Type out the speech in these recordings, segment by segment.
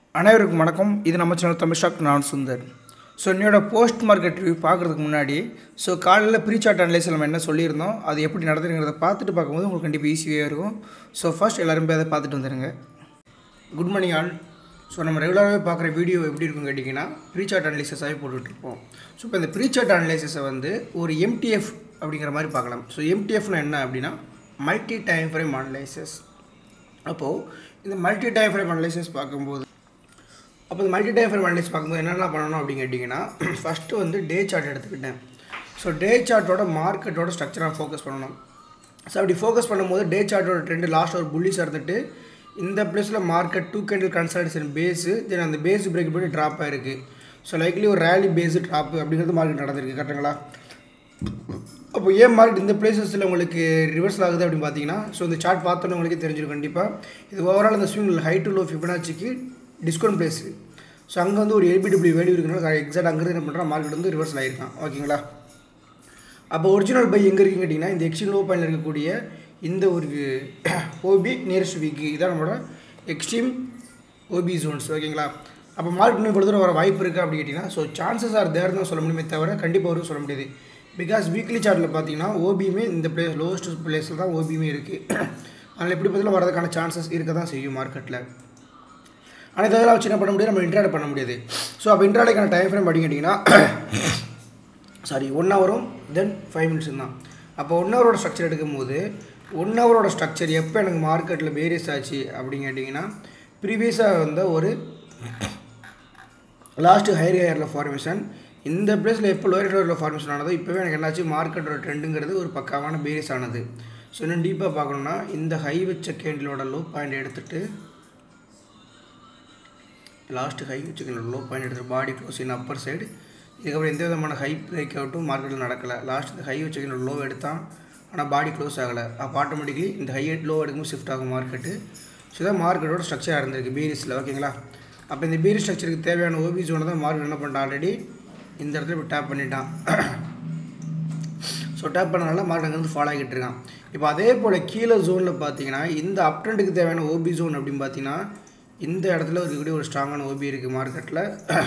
அனைவருக்கும் வணக்கம் இது நம்ம சேனல் தமிழ்ஷாக் நான் சுந்தர் ஸோ என்னோட போஸ்ட் மார்க்கெட் ரிவ்யூ பார்க்குறதுக்கு முன்னாடி ஸோ காலையில் ப்ரீ சார்ட் அனலைஸ் நம்ம என்ன சொல்லியிருந்தோம் அது எப்படி நடந்துருங்கிறத பார்த்துட்டு பார்க்கும்போது உங்களுக்கு கண்டிப்பாக ஈஸியாக இருக்கும் ஸோ ஃபர்ஸ்ட் எல்லாரும் போய் அதை பார்த்துட்டு வந்துடுங்க குட் மார்னிங் ஆல் ஸோ நம்ம ரெகுலராகவே பார்க்குற வீடியோ எப்படி இருக்குன்னு கேட்டிங்கன்னா ப்ரீ சார்ட் அனலைசஸாகவே போட்டுட்ருப்போம் ஸோ இப்போ இந்த ப்ரீ சார்ட் அனலைசஸை வந்து ஒரு எம்டிஎஃப் அப்படிங்கிற மாதிரி பார்க்கலாம் ஸோ எம்டிஎஃப்னா என்ன அப்படின்னா மல்டி டைம் ஃப்ரேம் அனலைசஸ் அப்போது இந்த மல்டி டைம் ஃப்ரேம் அனலைசஸ் பார்க்கும்போது அப்போ இந்த மல்டி டைம் ஃப்ரேம் அனலைஸ் பார்க்கும்போது என்னென்ன பண்ணணும் அப்படின்னு கேட்டிங்கன்னா ஃபஸ்ட்டு வந்து டே சார்ட் எடுத்துக்கிட்டேன் ஸோ டே சார்ட்டோட மார்க்கெட்டோட ஸ்ட்ரக்சராக ஃபோக்கஸ் பண்ணணும் ஸோ அப்படி ஃபோக்கஸ் பண்ணும்போது டே சார்ட்டோட ட்ரெண்டு லாஸ்ட் ஒரு புள்ளிஸ் இருந்துட்டு இந்த பிளேஸில் market two candle consolidation base then அந்த பேஸ் பிரேக் பண்ணி ட்ராப் ஆயிருக்கு ஸோ லைக்லி ஒரு ரேலி பேஸு ட்ராப் அப்படிங்கிறது மார்க்கெட் நடந்திருக்கு கரெக்டுங்களா அப்போ ஏன் மார்க்கெட் இந்த பிளேசஸில் உங்களுக்கு ரிவர்சல் ஆகுது அப்படின்னு பார்த்தீங்கன்னா ஸோ இந்த சார்ட் பார்த்தோன்னே உங்களுக்கே தெரிஞ்சிடும் கண்டிப்பாக இது ஓவரால் இந்த ஸ்விங் ஹை டு லோ ஃபிபனாச்சிக்கு டிஸ்கவுண்ட் பிளேஸ் ஸோ அங்கே வந்து ஒரு எல்பிடபிள்யூ வேல்யூ இருக்கனால எக்ஸாக்ட் அங்கே என்ன பண்ணுறா மார்க்கெட் வந்து ரிவர்சல் ஆகிருக்கான் ஓகேங்களா அப்போ ஒரிஜினல் பை எங்கே இருக்குன்னு கேட்டிங்கன்னா இந்த எக்ஸ்ட்ரீம் லோ பாயிண்டில் இருக்கக்கூடிய இந்த ஒரு ஓபி நியரஸ்ட் வீக்கு இதான் நம்மளோட எக்ஸ்ட்ரீம் ஓபி ஜோன்ஸ் ஓகேங்களா அப்போ மார்க்கெட் இன்னும் பொறுத்தவரை வர வாய்ப்பு இருக்குது அப்படின்னு கேட்டிங்கன்னா ஸோ சான்சஸ் ஆர் தேர் தான் சொல்ல முடியுமே தவிர கண்டிப்பாக வரும் சொல்ல முடியாது பிகாஸ் வீக்லி சார்ட்டில் பார்த்தீங்கன்னா ஓபியுமே இந்த பிளேஸ் லோவஸ்ட் பிளேஸில் தான் ஓபியுமே இருக்குது அதனால் எப்படி பார்த்தாலும் வரதுக்கான சான்சஸ் இருக்க தான் செய்யும் மார்க்கெட்டில் ஆனால் இதெல்லாம் வச்சு என்ன பண்ண முடியாது நம்ம இன்ட்ராடே பண்ண முடியாது ஸோ அப்போ இன்ட்ராடேக்கான டைம் ஃப்ரேம் அப்படின்னு கேட்டிங்கன்னா சாரி ஒன் ஹவரும் தென் ஃபைவ் மினிட்ஸ் தான் அப்போ ஒன் ஹவரோட ஸ்ட்ரக்சர் எடுக்கும்போது ஒன் ஹவரோட ஸ்ட்ரக்சர் எப்போ எனக்கு மார்க்கெட்டில் வேரியஸ் ஆச்சு அப்படின்னு கேட்டிங்கன்னா ப்ரீவியஸாக வந்த ஒரு லாஸ்ட்டு ஹையர் ஹையரில் ஃபார்மேஷன் இந்த பிளேஸில் எப்போ லோயர் லோயரில் ஃபார்மேஷன் ஆனதோ இப்போவே எனக்கு என்னாச்சு மார்க்கெட்டோட ட்ரெண்டுங்கிறது ஒரு பக்காவான பேரியஸ் ஆனது ஸோ இன்னும் டீப்பாக பார்க்கணுன்னா இந்த ஹை வச்ச கேண்டிலோட லோ பாயிண்ட் எடுத்துகிட்டு லாஸ்ட்டு ஹை வச்சுக்கல லோ பாயிண்ட் எடுத்து body close in upper side இதுக்கப்புறம் எந்த விதமான ஹை பிரேக் அவுட்டும் மார்க்கெட்டில் நடக்கலை லாஸ்ட் இந்த ஹை வச்சுக்கல லோ எடுத்தான் ஆனால் பாடி க்ளோஸ் ஆகலை அப்போ ஆட்டோமேட்டிக்லி இந்த ஹை லோ எடுக்கும்போது ஷிஃப்ட் ஆகும் மார்க்கெட்டு ஸோ தான் மார்க்கெட்டோட ஸ்ட்ரக்சராக இருந்திருக்கு பீரிஸில் ஓகேங்களா அப்போ இந்த பீரி ஸ்ட்ரக்சருக்கு தேவையான ஓபி ஜோனை தான் மார்க்கெட் என்ன பண்ணிட்டான் ஆல்ரெடி இந்த இடத்துல இப்போ டேப் பண்ணிட்டான் ஸோ டேப் பண்ணனால மார்க்கெட் அங்கேருந்து ஃபாலோ ஆகிட்டு இருக்கான் இப்போ அதே போல் கீழே ஜோனில் பார்த்தீங்கன்னா இந்த அப் ட்ரெண்டுக்கு தேவையான ஓபி ஜோன் அப்படின்னு பார்த்தீங்கன்னா இந்த இடத்துல இருக்கக்கூடிய ஒரு ஸ்ட்ராங்கான ஓபி இருக்குது மார்க்கெட்டில்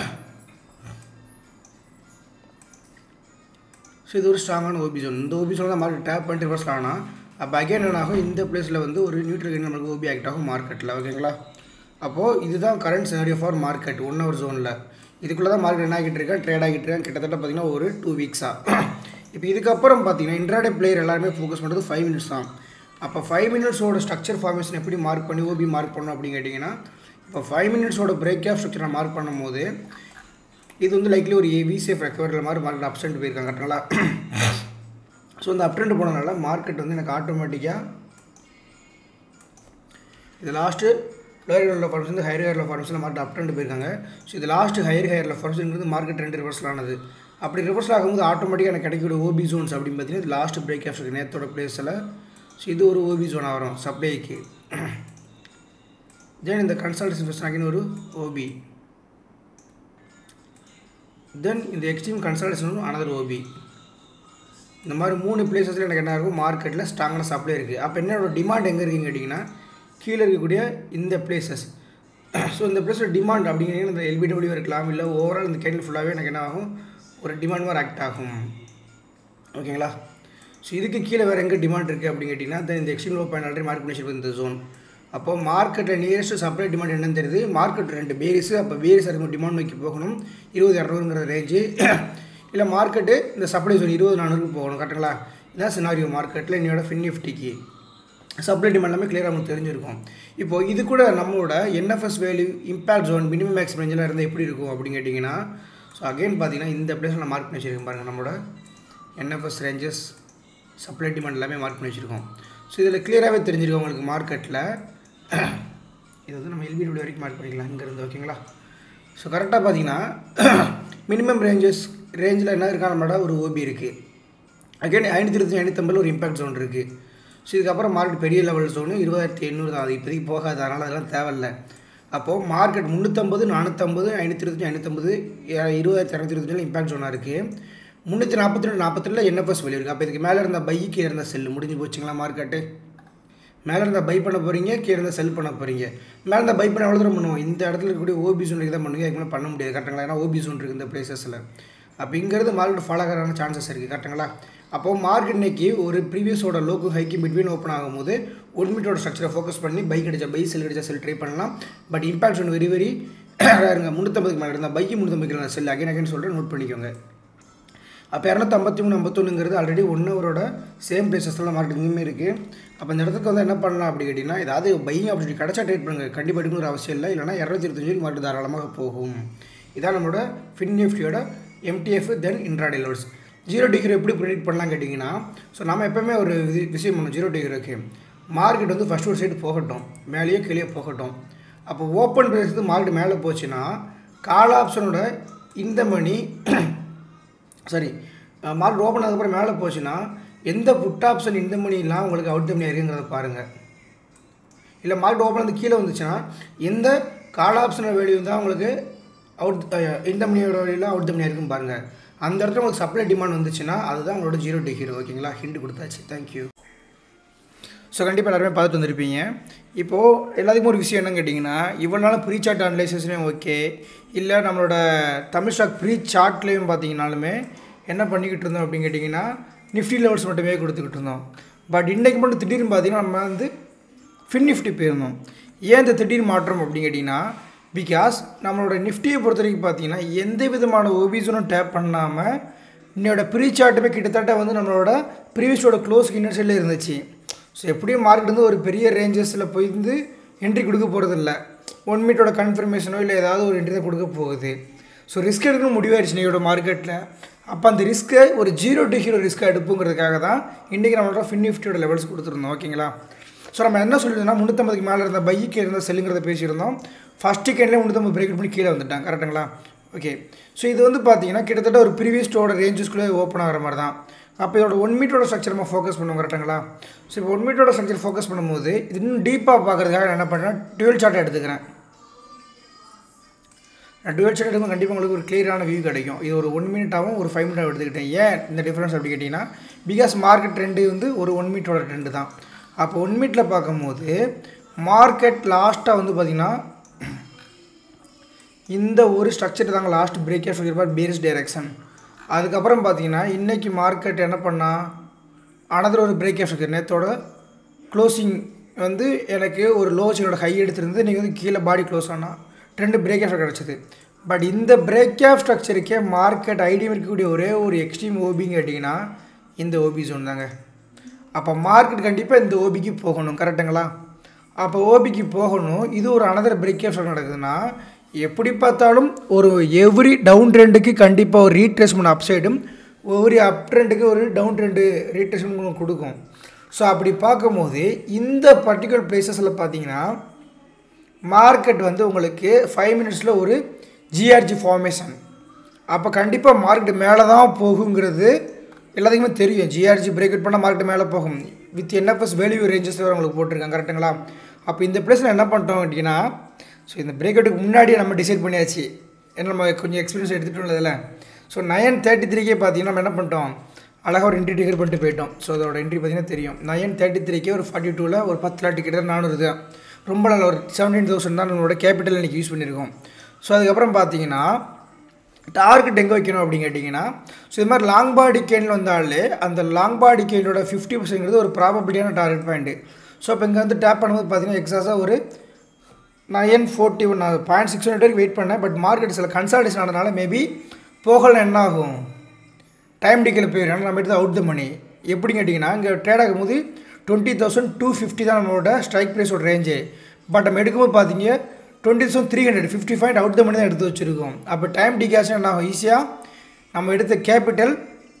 ஸோ இது ஒரு ஸ்ட்ராங்கான ஓபி ஜோன் இந்த ஓபி ஜோன் தான் மார்க்கெட் டேப் பண்ணிட்டு ரிவர்ஸ் ஆனால் அப்போ அகைன் என்ன ஆகும் இந்த பிளேஸில் வந்து ஒரு நியூட்ரல் கெயின் நம்மளுக்கு ஓபி ஆக்ட் ஆகும் மார்க்கெட்டில் ஓகேங்களா அப்போது இதுதான் current scenario for market one hour ஜோனில் இதுக்குள்ளே தான் மார்க்கெட் என்ன ஆகிட்டு இருக்கேன் ட்ரேட் ஆகிட்டு இருக்கேன் கிட்டத்தட்ட பார்த்தீங்கன்னா ஒரு டூ வீக்ஸாக இப்போ இதுக்கப்புறம் பார்த்தீங்கன்னா இன்ட்ராடே பிளேயர் எல்லாருமே ஃபோக்கஸ் பண்ணுறது ஃபைவ் மினிட்ஸ் தான் அப்போ ஃபைவ் மினிட்ஸோட ஸ்ட்ரக்சர் ஃபார்மேஷன் எப்படி மார்க் பண்ணி ஓபி மார்க் பண்ணணும் அப்படின்னு கேட்டிங்கன்னா இப்போ ஃபைவ் மினிட்ஸோட பிரேக் ஆஃப் ஸ்ட்ரக்சரை மார்க் பண்ணும்போது இது வந்து லைக்லி ஒரு ஏவி சேஃப் ரெக்கவரில் மாதிரி மார்க்கெட் அப்சென்ட் போயிருக்காங்க கரெக்டுங்களா ஸோ இந்த அப்ட்ரெண்ட் போனதுனால மார்க்கெட் வந்து எனக்கு ஆட்டோமேட்டிக்காக இது லாஸ்ட்டு லோயர் லெவலில் ஃபார்மேஷன் வந்து ஹையர் ஹையரில் ஃபார்மேஷன் மார்க்கெட் அப்ட்ரெண்ட் போயிருக்காங்க ஸோ இது லாஸ்ட்டு ஹையர் ஹையரில் ஃபார்மேஷன் மார்க்கெட் ரெண்டு ரிவர்ஸில் ஆனது அப்படி ரிவர்ஸில் ஆகும்போது ஆட்டோமேட்டிக்காக எனக்கு கிடைக்கக்கூடிய ஓபி ஜோன்ஸ் அப்படின்னு பார்த்தீங்கன்னா இது லாஸ்ட் பிரேக் ஆஃப் நேரத்தோட பிளேஸில் ஸோ இது ஒரு ஓபி ஜோனாக வரும் சப்ளைக்கு தென் இந்த கன்சல்டேஷன் ஃபஸ்ட் அகைன் ஒரு ஓபி தென் இந்த எக்ஸ்ட்ரீம் கன்சல்டேஷன் அனதர் ஓபி இந்த மாதிரி மூணு பிளேசஸில் எனக்கு என்ன இருக்கும் மார்க்கெட்டில் ஸ்ட்ராங்கான சப்ளை இருக்குது அப்போ என்னோட டிமாண்ட் எங்கே இருக்குன்னு கேட்டிங்கன்னா கீழே இருக்கக்கூடிய இந்த பிளேசஸ் ஸோ இந்த பிளேஸில் டிமாண்ட் அப்படிங்கிறது இந்த எல்பிடபிள்யூ இருக்கலாம் இல்லை ஓவரால் இந்த கேண்டில் ஃபுல்லாகவே எனக்கு என்ன ஆகும் ஒரு டிமாண்ட் மாதிரி ஆக்ட் ஆகும் ஓகேங்களா ஸோ இதுக்கு கீழே வேறு எங்கே டிமாண்ட் இருக்குது அப்படின்னு கேட்டிங்கன்னா தென் இந்த extreme low point already mark பண்ணி இந்த ஜோன் அப்போ மார்க்கெட்டில் நியரஸ்ட் சப்ளை டிமாண்ட் என்னன்னு தெரியுது மார்க்கெட் ரெண்டு பேரிஸு அப்போ பேரிஸ் அதுக்கு டிமாண்ட் நோக்கி போகணும் இருபது இரநூறுங்கிற ரேஞ்சு இல்லை மார்க்கெட்டு இந்த சப்ளை ஜோன் இருபது நானூறுக்கு போகணும் கரெக்டுங்களா இதான் சினாரியோ மார்க்கெட்டில் என்னோட ஃபின் நிஃப்டிக்கு சப்ளை டிமாண்ட் எல்லாமே கிளியராக நமக்கு தெரிஞ்சிருக்கும் இப்போது இது கூட நம்மளோட NFS value impact zone minimum max ரேஞ்செலாம் இருந்தால் எப்படி இருக்கும் அப்படின்னு கேட்டிங்கன்னா ஸோ அகைன் பார்த்தீங்கன்னா இந்த பிளேஸில் நான் மார்க் பண்ணி வச்சுருக்கேன் பாருங்கள் நம்மளோட என்எஃப்எஸ் ரேஞ்சஸ் சப்ளை டிமாண்ட் எல்லாமே மார்க் பண்ணி வச்சுருக்கோம் ஸோ இதில் கிளியராகவே தெரிஞ்சிருக்கும் உங்களுக்கு மார்க்கெட்டில் இது வந்து நம்ம எல்பிடபிள்யூ வரைக்கும் மார்க் பண்ணிக்கலாம் இங்கேருந்து ஓகேங்களா ஸோ கரெக்டாக பார்த்தீங்கன்னா மினிமம் ரேஞ்சஸ் ரேஞ்சில் என்ன இருக்கா நம்மளோட ஒரு ஓபி இருக்குது அகைன் ஐநூற்றி இருபத்தி ஐநூற்றம்பதில் ஒரு இம்பாக்ட் ஜோன் இருக்குது ஸோ இதுக்கப்புறம் மார்க்கெட் பெரிய லெவல் ஜோனு இருபதாயிரத்தி எண்ணூறு தான் அது இப்போதைக்கு போகாது அதனால் அதெல்லாம் தேவையில்லை அப்போது மார்க்கெட் முந்நூற்றம்பது நானூற்றம்பது ஐநூற்றி இருபத்தி ஐநூற்றம்பது இருபதாயிரத்தி இரநூத்தி இருபத்தஞ்சு இம்பாக்ட் ஜோனாக இருக்குது முந்நூற்றி நாற்பத்தி ரெண்டு நாற்பத்தி ரெண்டில் என்எஃப்எஸ் வெளியே இருக்குது அப்போ இதுக்கு மேலே இருந்த பைக்கு இருந்த செல்லு முடிஞ்சு போச்சுங்களா மார்க்கெட்டு மேலே இருந்தால் பை பண்ண போகிறீங்க கீழே இருந்தால் செல் பண்ண போகிறீங்க மேலே இருந்தால் பை பண்ண எவ்வளோ தூரம் பண்ணுவோம் இந்த இடத்துல இருக்கக்கூடிய ஓபி ஜோன் தான் பண்ணுவீங்க அதுக்கு மேலே பண்ண முடியாது கரெக்டுங்களா ஏன்னா ஓபி ஜோன் இருக்குது இந்த பிளேசஸில் அப்போ இங்கிறது மார்க்கெட் ஃபாலோ ஆகிறான சான்சஸ் இருக்குது கரெக்டுங்களா அப்போது மார்க்கெட் இன்னைக்கு ஒரு ப்ரீவியஸோட லோக்கு ஹைக்கு பிட்வீன் ஓப்பன் ஆகும்போது ஒன் மினிட்டோட ஸ்ட்ரக்சரை ஃபோக்கஸ் பண்ணி பை கிடைச்சா பை செல் கிடைச்சா செல் ட்ரை பண்ணலாம் but impact one very very இருங்க முந்நூற்றம்பதுக்கு மேலே இருந்தால் பைக்கு முந்நூற்றம்பதுக்கு செல் அகைன் அகைன் சொல்கிறேன் நோட் பண்ணிக்கோங்க அப்போ இரநூத்தம்பத்தி மூணு ஐம்பத்தொன்னுங்கிறது ஆல்ரெடி ஒன் ஹவரோட சேம் பிளேசஸ்லாம் மார்க்கெட் இங்கேயுமே இருக்குது அப்போ இந்த இடத்துக்கு வந்து என்ன பண்ணலாம் அப்படி கேட்டிங்கன்னா ஏதாவது பையிங் ஆப்பர்ச்சுனிட்டி கிடச்சா ட்ரேட் பண்ணுங்க கண்டிப்பாக எடுக்கணுங்கிற அவசியம் இல்லை இல்லைனா இரநூத்தி இருபத்தஞ்சு வரைக்கும் மார்க்கெட் தாராளமாக போகும் இதான் நம்மளோட ஃபின் நிஃப்டியோட MTF then intraday lots zero degree எப்படி ப்ரிடிக்ட் பண்ணலாம் கேட்டிங்கன்னா ஸோ நம்ம எப்போவுமே ஒரு இது விஷயம் பண்ணோம் ஜீரோ டிகிரிக்கு மார்க்கெட் வந்து ஃபஸ்ட் ஒரு சைடு போகட்டும் மேலேயோ கீழே போகட்டும் அப்போ ஓப்பன் ப்ரைஸ் மார்க்கெட் மேலே போச்சுன்னா கால் ஆப்ஷனோட இந்த மணி சரி மார்க்கெட் ஓப்பன் ஆனதுக்கப்புறம் மேலே போச்சுன்னா எந்த புட் ஆப்ஷன் இந்த மணிலாம் உங்களுக்கு அவுட் த மணி இருக்குங்கிறத பாருங்கள் இல்லை மார்க்கெட் ஓப்பன் வந்து கீழே வந்துச்சுன்னா எந்த கால் ஆப்ஷனோட வேல்யூ தான் உங்களுக்கு அவுட் இந்த மணியோட வேல்யூலாம் அவுட் த மணி இருக்குன்னு பாருங்கள் அந்த இடத்துல உங்களுக்கு சப்ளை டிமாண்ட் வந்துச்சுன்னா அதுதான் உங்களோட ஜீரோ டிகிரி ஓகேங்களா ஹிண்ட் கொடுத்தாச்சு தேங்க்யூ ஸோ கண்டிப்பாக எல்லாருமே பார்த்துட்டு வந்திருப்பீங்க இப்போது எல்லாத்துக்கும் ஒரு விஷயம் என்னன்னு கேட்டிங்கன்னா இவ்வளோ நாள் ப்ரீ சார்ட் அனலைசஸ்லேயும் ஓகே இல்லை நம்மளோட தமிழ் ஸ்டாக் ப்ரீ சார்ட்லேயும் பார்த்தீங்கனாலுமே என்ன பண்ணிக்கிட்டு இருந்தோம் அப்படின்னு கேட்டிங்கன்னா நிஃப்டி லெவல்ஸ் மட்டுமே கொடுத்துக்கிட்டு இருந்தோம் பட் இன்றைக்கு மட்டும் திடீர்னு பார்த்தீங்கன்னா நம்ம வந்து ஃபின் நிஃப்டி போயிருந்தோம் ஏன் இந்த திடீர் மாற்றம் அப்படின்னு கேட்டிங்கன்னா பிகாஸ் நம்மளோட நிஃப்டியை பொறுத்த வரைக்கும் பார்த்தீங்கன்னா எந்த விதமான ஓபிஸனும் டேப் பண்ணாமல் இன்னையோட ப்ரீ சார்ட்டுமே கிட்டத்தட்ட வந்து நம்மளோட ப்ரீவியஸோட க்ளோஸ் இன்னர் சைடில் இருந்துச்சு ஸோ எப்படியும் மார்க்கெட் வந்து ஒரு பெரிய ரேஞ்சஸில் போய் வந்து என்ட்ரி கொடுக்க போகிறது இல்லை ஒன் மீட்டோட கன்ஃபர்மேஷனோ இல்லை ஏதாவது ஒரு என்ட்ரி தான் கொடுக்க போகுது ஸோ ரிஸ்க் எடுக்கணும் முடிவாயிருச்சு நீங்களோட மார்க்கெட்டில் அப்போ அந்த ரிஸ்க்கை ஒரு ஜீரோ டு ஹீரோ ரிஸ்க்கை எடுப்புங்கிறதுக்காக தான் இன்றைக்கி நம்மளோட ஃபின் நிஃப்டியோட லெவல்ஸ் கொடுத்துருந்தோம் ஓகேங்களா ஸோ நம்ம என்ன சொல்லியிருந்தோம்னா முந்நூற்றம்பதுக்கு மேலே இருந்த பைக்கு இருந்த செல்லுங்கிறத பேசியிருந்தோம் ஃபஸ்ட் டிக்கெட்லேயே முந்நூற்றம்பது பிரேக் பண்ணி கீழே வந்துட்டான் கரெக்டுங்களா ஓகே ஸோ இது வந்து பார்த்தீங்கன்னா கிட்டத்தட்ட ஒரு ப்ரீவியஸ்டோட ரேஞ்சஸ்குள்ளே ஓப்பன் ஆகிற மாதிரி தான் அப்போ இதோட ஒன் மீட்டரோட ஸ்ட்ரக்சர் நம்ம ஃபோக்கஸ் பண்ணுவோம் கரெக்டுங்களா ஸோ இப்போ ஒன் மீட்டரோட ஸ்ட்ரக்சர் ஃபோக்கஸ் பண்ணும்போது இது இன்னும் டீப்பாக பார்க்குறதுக்காக நான் என்ன பண்ணுறேன் டுவெல் சார்ட் எடுத்துக்கிறேன் நான் டுவெல் சார்ட் எடுக்கும் கண்டிப்பாக உங்களுக்கு ஒரு கிளியரான வியூ கிடைக்கும் இது ஒரு ஒன் மினிட்டாகவும் ஒரு ஃபைவ் மினிட்டாகவும் எடுத்துக்கிட்டேன் ஏன் இந்த டிஃப்ரென்ஸ் அப்படி கேட்டிங்கன்னா பிகாஸ் மார்க்கெட் ட்ரெண்டு வந்து ஒரு ஒன் மீட்டரோட ட்ரெண்டு தான் அப்போ ஒன் மீட்டில் பார்க்கும்போது மார்க்கெட் லாஸ்ட்டாக வந்து பார்த்திங்கன்னா இந்த ஒரு ஸ்ட்ரக்சர் தாங்க last break of for bearish direction அதுக்கப்புறம் பார்த்தீங்கன்னா இன்றைக்கி மார்க்கெட் என்ன பண்ணால் அனதர் ஒரு பிரேக் ஆஃப் ஸ்ட்ரக்சர் நேற்றோட க்ளோசிங் வந்து எனக்கு ஒரு லோ என்னோட ஹை எடுத்திருந்து நீங்கள் வந்து கீழே பாடி க்ளோஸ் ஆனால் ரெண்டு பிரேக் ஆஃப் கிடச்சிது பட் இந்த பிரேக் ஆஃப் ஸ்ட்ரக்சருக்கே மார்க்கெட் ஐடி இருக்கக்கூடிய ஒரே ஒரு எக்ஸ்ட்ரீம் ஓபின்னு கேட்டிங்கன்னா இந்த ஓபி ஜோன் தாங்க அப்போ மார்க்கெட் கண்டிப்பாக இந்த ஓபிக்கு போகணும் கரெக்டுங்களா அப்போ ஓபிக்கு போகணும் இது ஒரு அனதர் பிரேக் ஆஃப் நடக்குதுன்னா எப்படி பார்த்தாலும் ஒரு எவ்ரி டவுன் ட்ரெண்டுக்கு கண்டிப்பாக ஒரு ரீட்ரேஸ்மெண்ட் அப் சைடும் ஒவ்வொரு அப் ட்ரெண்டுக்கு ஒரு டவுன் ட்ரெண்டு ரீட்ரேஸ்மெண்ட் கொடுக்கும் ஸோ அப்படி பார்க்கும்போது இந்த பர்டிகுலர் பிளேசஸில் பார்த்தீங்கன்னா மார்க்கெட் வந்து உங்களுக்கு ஃபைவ் மினிட்ஸில் ஒரு ஜிஆர்ஜி ஃபார்மேஷன் அப்போ கண்டிப்பாக மார்க்கெட் மேலே தான் போகுங்கிறது எல்லாத்துக்குமே தெரியும் ஜிஆர்ஜி பிரேக் அவுட் பண்ணால் மார்க்கெட் மேலே போகும் வித் என்எஃப்எஸ் வேல்யூ ரேஞ்சஸ் வரை உங்களுக்கு போட்டிருக்காங்க கரெக்டுங்களா அப்போ இந்த பிளேஸில் என்ன பண்ணிட்டோம் அப்படின்னா ஸோ இந்த பிரேக் அவுட்டுக்கு முன்னாடியே நம்ம டிசைட் பண்ணியாச்சு ஏன்னா நம்ம கொஞ்சம் எக்ஸ்பீரியன்ஸ் எடுத்துகிட்டு உள்ளதில் ஸோ நயன் தேர்ட்டி த்ரீக்கே பார்த்தீங்கன்னா நம்ம என்ன பண்ணிட்டோம் அழகாக ஒரு என்ட்ரி டிக்கெட் பண்ணிட்டு போயிட்டோம் ஸோ அதோட என்ட்ரி பார்த்தீங்கன்னா தெரியும் நயன் தேர்ட்டி த்ரீக்கே ஒரு ஃபார்ட்டி டூவில் ஒரு பத்து லாட் டிக்கெட் நானூறு தான் ரொம்ப நல்ல ஒரு செவன்டீன் தௌசண்ட் தான் நம்மளோட கேபிட்டல் இன்றைக்கி யூஸ் பண்ணியிருக்கோம் ஸோ அதுக்கப்புறம் பார்த்தீங்கன்னா டார்கெட் எங்கே வைக்கணும் அப்படின்னு கேட்டிங்கன்னா ஸோ இது மாதிரி லாங் பாடி கேனில் வந்தாலே அந்த லாங் பாடி கேனோட ஃபிஃப்டி பர்சன்ட்ங்கிறது ஒரு ப்ராபபிலிட்டியான டார்கெட் பாயிண்ட்டு ஸோ இப்போ இங்கே வந்து டேப் பண்ணும்போது பார்த்தீங்கன்னா எக்ஸாஸாக ஒரு nine forty one point six hundred வரைக்கும் வெயிட் பண்ணேன் பட் மார்க்கெட் சில கன்சல்டேஷன் ஆனதுனால மேபி போகல என்ன ஆகும் டைம் டிக்கெட் போயிடும் ஏன்னா நம்ம எடுத்து அவுட் த மணி எப்படி கேட்டிங்கன்னா இங்கே ட்ரேட் ஆகும்போது டுவெண்ட்டி தௌசண்ட் டூ ஃபிஃப்டி தான் நம்மளோட ஸ்ட்ரைக் ப்ரைஸோட ரேஞ்சு பட் நம்ம எடுக்கும்போது பார்த்தீங்க twenty thousand three hundred fifty five out the money தான் எடுத்து வச்சுருக்கோம் அப்போ டைம் டிகேஷன் என்ன ஆகும் ஈஸியாக நம்ம எடுத்த கேபிட்டல்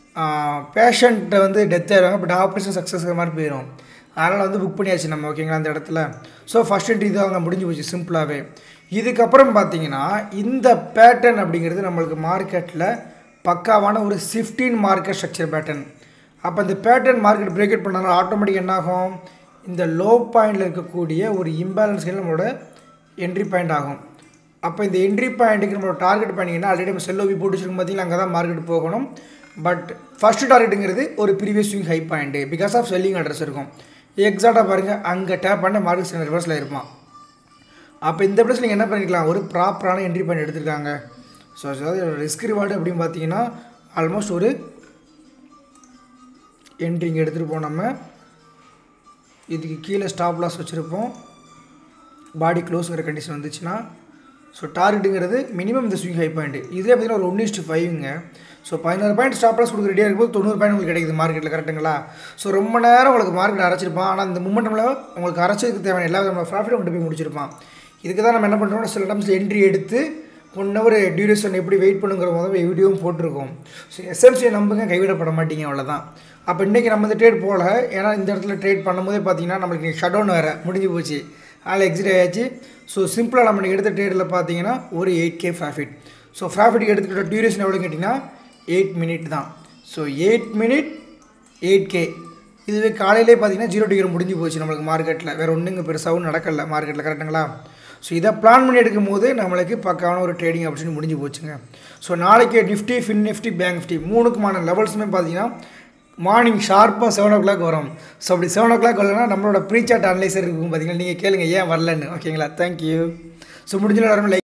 பேஷண்ட்டை வந்து டெத் ஆயிடுவாங்க பட் ஆப்ரேஷன் சக்ஸஸ் மாதிரி போயிடும் அதனால் வந்து புக் பண்ணியாச்சு நம்ம ஓகேங்களா அந்த இடத்துல ஸோ ஃபஸ்ட் என்ட்ரி இது அங்கே முடிஞ்சு போச்சு சிம்பிளாகவே இதுக்கப்புறம் பார்த்தீங்கன்னா இந்த பேட்டர்ன் அப்படிங்கிறது நம்மளுக்கு மார்க்கெட்டில் பக்காவான ஒரு சிஃப்டீன் மார்க்கெட் ஸ்ட்ரக்சர் பேட்டர்ன் அப்போ இந்த பேட்டர்ன் மார்க்கெட் பிரேக் அவுட் பண்ணாலும் ஆட்டோமேட்டிக் என்ன ஆகும் இந்த லோ பாயிண்டில் இருக்கக்கூடிய ஒரு இம்பேலன்ஸ்கள் நம்மளோட என்ட்ரி பாயிண்ட் ஆகும் அப்போ இந்த என்ட்ரி பாயிண்ட்டுக்கு நம்மளோட டார்கெட் பண்ணிங்கன்னா ஆல்ரெடி நம்ம செல்லோவி போட்டு வச்சிருக்கும் பார்த்தீங்கன்னா அங்கே தான் மார்க்கெட் போகணும் பட் ஃபஸ்ட்டு டார்கெட்டுங்கிறது ஒரு previous swing high point because of selling address இருக்கும் எக்ஸாக்டாக பாருங்கள் அங்கே டேப் பண்ண மார்க்கெட் ரிவர்ஸில் இருப்பான் அப்போ இந்த பிளேஸ் நீங்கள் என்ன பண்ணிக்கலாம் ஒரு ப்ராப்பரான என்ட்ரி பண்ணி எடுத்திருக்காங்க ஸோ அதாவது ரிஸ்க் ரிவார்டு அப்படின்னு பார்த்தீங்கன்னா ஆல்மோஸ்ட் ஒரு என்ட்ரி இங்கே எடுத்துகிட்டு போவோம் நம்ம இதுக்கு கீழே ஸ்டாப் லாஸ் வச்சுருப்போம் பாடி க்ளோஸுங்கிற கண்டிஷன் வந்துச்சுன்னா ஸோ டார்கெட்டுங்கிறது மினிமம் இந்த ஸ்விங் ஹை பாயிண்ட் இதே பார்த்தீங்கன்னா ஒரு ஒன் இஸ்ட்டு ஃபைவ்ங்க ஸோ பதினோரு பாயிண்ட் ஸ்டாப் லாஸ் கொடுக்க ரெடியாக இருக்கும்போது தொண்ணூறு பாயிண்ட் உங்களுக்கு கிடைக்குது மார்க்கெட்டில் கரெக்ட்டுங்களா ஸோ ரொம்ப நேரம் உங்களுக்கு மார்க்கெட் அரைச்சிருப்பான் ஆனால் இந்த மூமெண்ட்டில் உங்களுக்கு அரைச்சதுக்கு தேவையான எல்லா விதமான ப்ராஃபிட்டும் கொண்டு போய் முடிச்சிருப்பான் இதுக்கு தான் நம்ம என்ன பண்ணுறோம் சில டைம்ஸ் என்ட்ரி எடுத்து ஒன் ஹவர் டியூரேஷன் எப்படி வெயிட் பண்ணுங்கிற முதல்ல வீடியோவும் போட்டிருக்கோம் ஸோ எஸ்எம்சியை நம்புங்க கைவிடப்பட மாட்டீங்க அவ்வளோதான் அப்போ இன்றைக்கி நம்ம இந்த ட்ரேட் போகல ஏன்னா இந்த இடத்துல ட்ரேட் பண்ணும்போதே பார்த்தீங்கன்னா நம்மளுக்கு ஷட் டவுன் வேறு முடிஞ்சு போச்சு அதில் எக்ஸிட் ஆயாச்சு ஸோ சிம்பிளாக நம்ம எடுத்த ட்ரேடில் பார்த்தீங்கன்னா ஒரு eight K profit so profit எடுத்துக்கிட்ட டியூரேஷன் எவ்வளோ கேட்டிங்கன்னா எயிட் மினிட் தான் so eight minute eight K இதுவே காலையிலே பார்த்தீங்கன்னா ஜீரோ டிகிரி முடிஞ்சு போச்சு நம்மளுக்கு மார்க்கெட்டில் வேறு ஒன்றுங்க பெருசாகவும் நடக்கல மார்க்கெட்டில் கரெக்டுங்களா ஸோ இதை பிளான் பண்ணி எடுக்கும் போது நம்மளுக்கு பக்காவான ஒரு ட்ரேடிங் ஆப்பர்ச்சுனிட்டி முடிஞ்சு போச்சுங்க ஸோ நாளைக்கு நிஃப்டி ஃபின் நிஃப்டி பேங்க் நிஃப்டி மூணுக்குமான லெவல்ஸுமே பார்த்தீங்கன்னா மார்னிங் ஷார்ப்பாக செவன் ஓ கிளாக் வரும் ஸோ அப்படி செவன் ஓ கிளாக் வரலன்னா நம்மளோட ப்ரீ சார்ட் அனலைசர் இருக்கும் பார்த்தீங்கன்னா நீங்கள் கேளுங்க ஏன் வரலன்னு ஓகேங்களா தேங்க்யூ ஸோ முடிஞ்ச எல்லாருமே லைக்